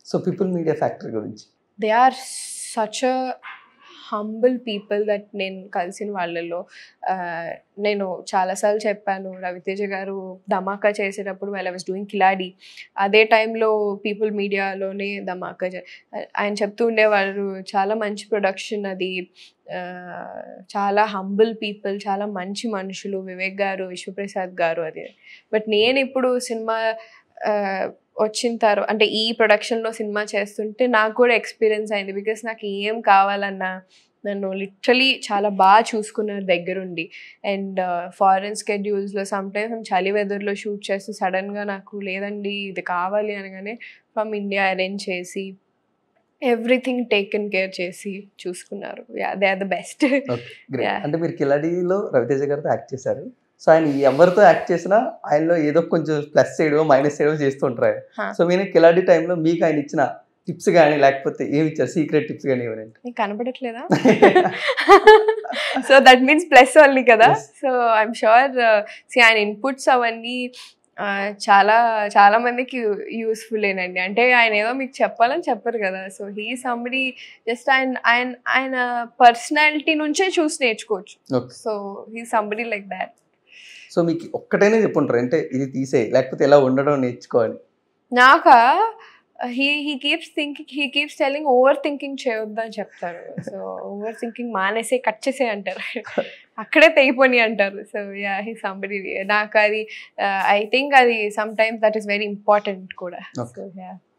So people media factory గురించి they are such a humble people that నేను కలిసిన వాళ్ళలో ఆ, నేను చాలాసార్లు చెప్పాను రవితేజ గారు ధమాకా చేసేటప్పుడు well I was doing Khiladi అదే టైంలో పీపుల్ మీడియాలోనే ధమాకా చే- ఆయన చెప్తూ ఉండేవారు చాలా మంచి ప్రొడక్షన్ అది ఆ, చాలా హంబుల్ పీపుల్ చాలా మంచి మనుషులు వివేక్ గారు విశ్వప్రసాద్ గారు అది బట్ నేను ఇప్పుడు సినిమా ఆ, వచ్చిన తర్వాత అంటే ఈ ప్రొడక్షన్లో సినిమా చేస్తుంటే నాకు కూడా ఎక్స్పీరియన్స్ అయింది బికాస్ నాకు ఏం కావాలన్నా నన్ను లిటరలీ చాలా బాగా చూసుకున్నారు దగ్గరుండి అండ్ ఫారెన్ స్కెడ్యూల్స్లో సమ్ టైమ్స్ మేము చలి వెదర్లో షూట్ చేస్తూ సడన్గా నాకు లేదండి ఇది కావాలి అనగానే ఫ్రమ్ ఇండియా అరేంజ్ చేసి ఎవ్రీథింగ్ టేకెన్ కేర్ చేసి చూసుకున్నారు they are the best great Yeah. అంటే మీరు కిలాడిలో రవితేజ గారితో యాక్ట్ చేశారు సో ఆయన ఎవరితో యాక్ట్ చేసినా ఆయనలో ఏదో కొంచెం ప్లస్ చేయడమో మైనస్ చేయడమో చేస్తూ ఉంటారు ఆయన Huh. సో మీరు కిలాడి టైంలో మీకు ఆయన ఇచ్చిన టిప్స్ కానీ లేకపోతే ఏమి ఇచ్చారు సీక్రెట్ టిప్స్ కానీ ఏమైనా నీకు కనపడట్లేదా so that means plus only కదా Yes. So I'm sure see ఆయన ఇన్పుట్స్ అవన్నీ ఆ, చాలా చాలా మందికి యూస్ఫుల్ ఏనండి అంటే ఆయన ఏదో మీకు చెప్పాలని చెప్పరు కదా సో హీ సంబడి జస్ట్ ఆయన ఆయన ఆయన పర్సనాలిటీ నుంచే చూసి నేర్చుకోవచ్చు okay so he somebody like that so మీకు ఒక్కటైనా చెప్పుంటారు అంటే ఇది తీసే లేకపోతే ఎలా ఉండడం నేర్చుకోవాలి నాకా he he keeps thinking he keeps telling over thinking చేయొద్దు అని చెప్తారు సో ఓవర్ థింకింగ్ మానేసే కట్ చేసే అంటారు అక్కడే తెగిపోని అంటారు సో యా హీ సంబడి నాకు అది ఐ థింక్ అది sometimes that is very important కూడా Okay. So yeah